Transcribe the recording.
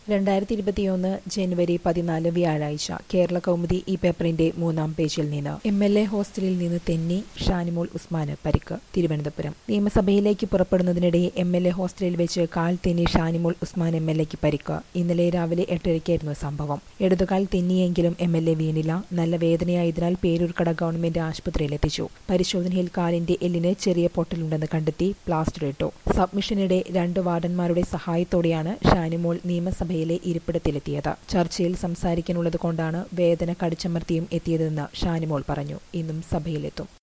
രണ്ടായിരത്തി ഇരുപത്തിയൊന്ന് ജനുവരി പതിനാല് വ്യാഴാഴ്ച കേരള കൗമുദി ഈ പേപ്പറിന്റെ മൂന്നാം പേജിൽ നിന്ന് എം എൽ എ ഹോസ്റ്റലിൽ നിന്ന് തെന്നി ഷാനിമോൾ ഉസ്മാന് പരിക്ക് തിരുവനന്തപുരം നിയമസഭയിലേക്ക് പുറപ്പെടുന്നതിനിടെ എം എൽ എ ഹോസ്റ്റലിൽ വെച്ച് കാൽ തെന്നി ഷാനിമോൾ ഉസ്മാൻ എം എൽ എക്ക് പരിക്ക് ഇന്നലെ രാവിലെ എട്ടരയ്ക്കായിരുന്നു സംഭവം ഇടതുകാൽ തെന്നിയെങ്കിലും എം എൽ എ വീണില്ല നല്ല വേദനയായതിനാൽ പേരൂർക്കട ഗവൺമെന്റ് ആശുപത്രിയിൽ എത്തിച്ചു പരിശോധനയിൽ കാലിന്റെ എല്ലിന് ചെറിയ പൊട്ടലുണ്ടെന്ന് കണ്ടെത്തി പ്ലാസ്റ്റർ ഇട്ടു സബ്മിഷനിടെ രണ്ട് വാർഡന്മാരുടെ സഹായത്തോടെയാണ് ഷാനിമോൾ നിയമസഭയിലെ ഇരിപ്പിടത്തിലെത്തിയത് ചർച്ചയിൽ സംസാരിക്കാനുള്ളത് കൊണ്ടാണ് വേദന കടിച്ചമർത്തിയും എത്തിയതെന്ന് ഷാനിമോൾ പറഞ്ഞു ഇന്നും സഭയിലെത്തും